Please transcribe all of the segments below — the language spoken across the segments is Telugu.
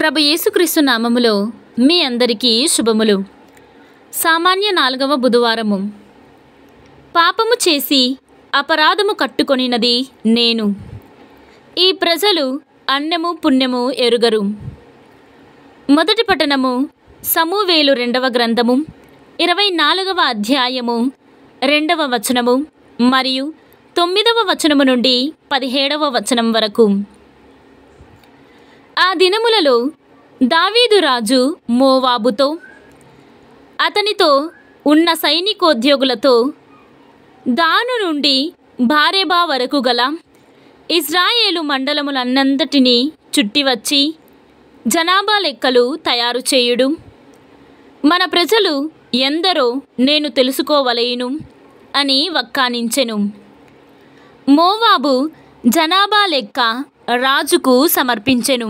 ప్రభు యేసుక్రీస్తు నామములో మీ అందరికీ శుభములు సామాన్య నాలుగవ బుధవారము పాపము చేసి అపరాధము కట్టుకొనినది నేను ఈ ప్రజలు అన్నము పుణ్యము ఎరుగరు మొదటి పట్టణము సమూవేలు రెండవ గ్రంథము ఇరవై నాలుగవ అధ్యాయము రెండవ వచనము మరియు తొమ్మిదవ వచనము నుండి పదిహేడవ వచనం వరకు ఆ దినములలో దావీదు రాజు మోవాబుతో అతనితో ఉన్న సైనికోద్యోగులతో దాను నుండి భారేబా వరకు గల ఇజ్రాయేలు మండలములన్నంతటినీ చుట్టివచ్చి జనాభా లెక్కలు తయారు చేయుడు మన ప్రజలు ఎందరో నేను తెలుసుకోవలేను అని వక్కానించెను మోవాబు జనాభా లెక్క రాజుకు సమర్పించెను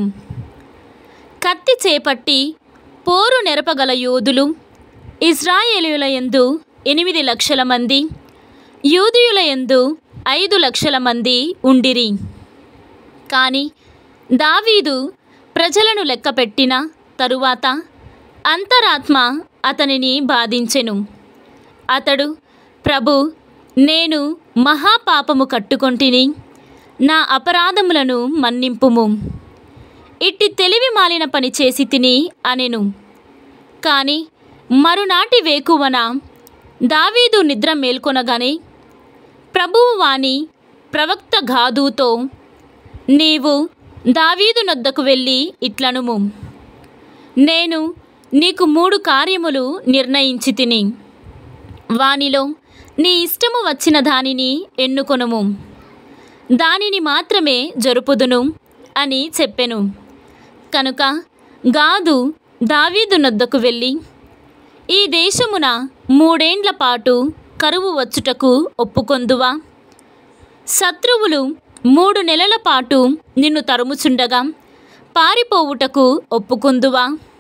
కత్తి చేపట్టి పోరు నెరపగల యోధులు ఇజ్రాయేలీయుల యందు ఎనిమిది లక్షల మంది యూదుయుల యందు ఐదు లక్షల మంది ఉండిరి కానీ దావీదు ప్రజలను లెక్కపెట్టిన తరువాత అంతరాత్మ అతనిని బాధించెను అతడు ప్రభు నేను మహాపాపము కట్టుకొంటిని నా అపరాధములను మన్నింపుము ఇట్టి తెలివి మాలిన పని చేసి తిని అనెను కాని మరునాటి వేకువన దావీదు నిద్ర మేల్కొనగానే ప్రభువు వాణి ప్రవక్త గాదుతో నీవు దావీదు నొద్దకు వెళ్ళి ఇట్లనుము నేను నీకు మూడు కార్యములు నిర్ణయించి తిని వానిలో నీ ఇష్టము వచ్చిన దానిని ఎన్నుకొనుము దానిని మాత్రమే జరుపుదును అని చెప్పెను కనుక గాదు దావీదు నొద్దకు వెళ్ళి ఈ దేశమున మూడేండ్ల పాటు కరువు వచ్చుటకు ఒప్పుకొందువా శత్రువులు మూడు నెలల పాటు నిన్ను తరుముచుండగా పారిపోవుటకు ఒప్పుకొందువా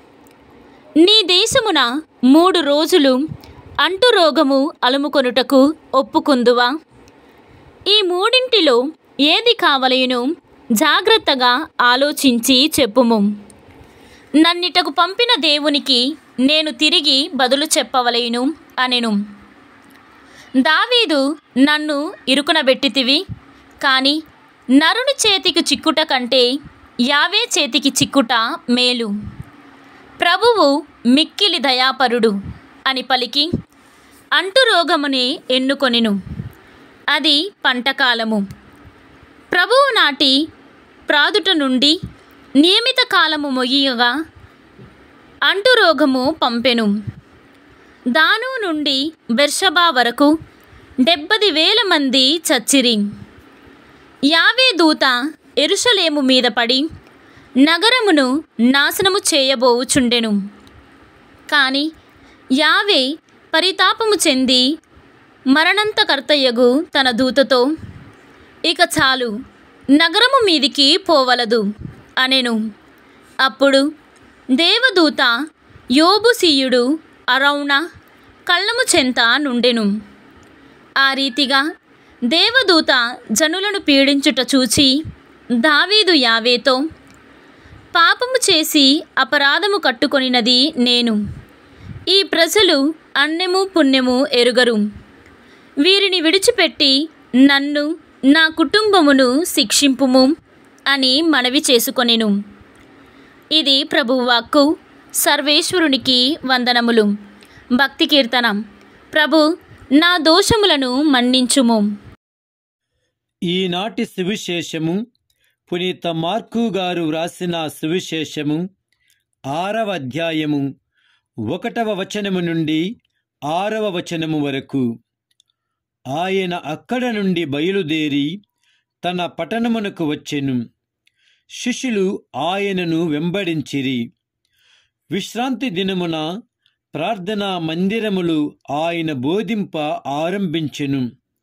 నీ దేశమున మూడు రోజులు అంటురోగము అలుముకొనుటకు ఒప్పుకొందువా ఈ మూడింటిలో ఏది కావలయును జాగ్రత్తగా ఆలోచించి చెప్పుము నన్నిటకు పంపిన దేవునికి నేను తిరిగి బదులు చెప్పవలేను అనెను దావీదు నన్ను ఇరుకునబెట్టితివి కాని నరుని చేతికి చిక్కుట కంటే యావే చేతికి చిక్కుట మేలు ప్రభువు మిక్కిలి దయాపరుడు అని పలికి అంటురోగముని ఎన్నుకొనిను అది పంటకాలము ప్రభువు నాటి ప్రాదుట నుండి నియమిత కాలము మొయ్యగా అంటురోగము పంపెను దాను నుండి బెర్షబా వరకు డెబ్బది వేల మంది చచ్చిరి యావే దూత ఎరుషలేము మీద పడి నగరమును నాశనము చేయబోవుచుండెను కాని యావే పరితాపము చెంది మరణంతకర్తయ్యగు తన దూతతో ఇక చాలు నగరము మీదికి పోవలదు అనెను అప్పుడు దేవదూత యోబుసీయుడు అరౌణ కళ్ళము చెంత నుండెను ఆ రీతిగా దేవదూత జనులను పీడించుట చూచి దావీదు యావేతో పాపము చేసి అపరాధము కట్టుకొనినది నేను ఈ ప్రజలు అన్నెము పుణ్యము ఎరుగరు వీరిని విడిచిపెట్టి నన్ను నా కుటుంబమును శిక్షింపుము అని మనవి చేసుకొనెను ఇది ప్రభువాక్కు సర్వేశ్వరునికి వందనములు భక్తి కీర్తనం ప్రభు నా దోషములను మన్నించుము ఈనాటి సువిశేషము పునీత మార్కు గారు వ్రాసిన సువిశేషము ఆరవ అధ్యాయము ఒకటవ వచనము నుండి ఆరవ వచనము వరకు ఆయన అక్కడ నుండి బయలుదేరి తన పట్టణమునకు వచ్చెను శిష్యులు ఆయనను వెంబడించిరి విశ్రాంతి దినమున ప్రార్థనా మందిరములు ఆయన బోధింప ఆరంభించెను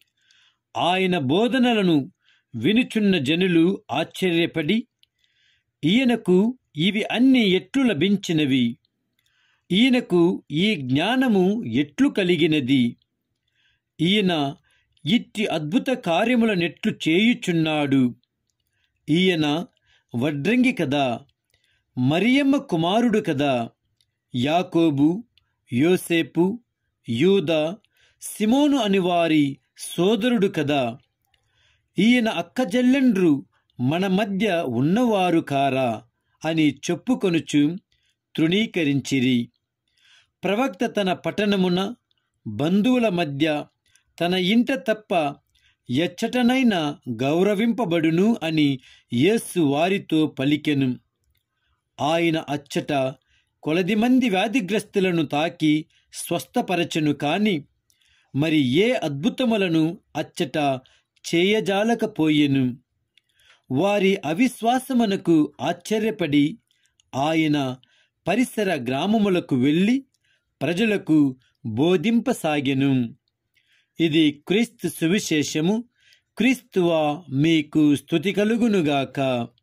ఆయన బోధనలను వినుచున్న జనులు ఆశ్చర్యపడి ఈయనకు ఇవి అన్ని ఎట్లు లభించినవి ఈయనకు ఈ జ్ఞానము ఎట్లు కలిగినది ఈయన ఇట్టి అద్భుత కార్యములనెట్లు చేయుచున్నాడు ఈయన వడ్రంగి కదా మరియమ్మ కుమారుడు కదా యాకోబు యోసేపు యూదా సిమోను అని వారి సోదరుడు కదా ఈయన అక్కజెల్లెండ్రు మన మధ్య ఉన్నవారు కారా అని చెప్పుకొనుచు తృణీకరించిరి ప్రవక్త తన పట్టణమున బంధువుల మధ్య తన ఇంట తప్ప ఎచ్చటనైనా గౌరవింపబడును అని యేసు వారితో పలికెను ఆయన అచ్చట కొలది మంది వ్యాధిగ్రస్తులను తాకి స్వస్థపరచెను కాని మరి ఏ అద్భుతములను అచ్చట చేయజాలకపోయెను వారి అవిశ్వాసమునకు ఆశ్చర్యపడి ఆయన పరిసర గ్రామములకు వెళ్ళి ప్రజలకు బోధింపసాగెను ఇది క్రీస్తు సువిశేషము క్రీస్తువా మీకు స్థుతి కలుగునుగాక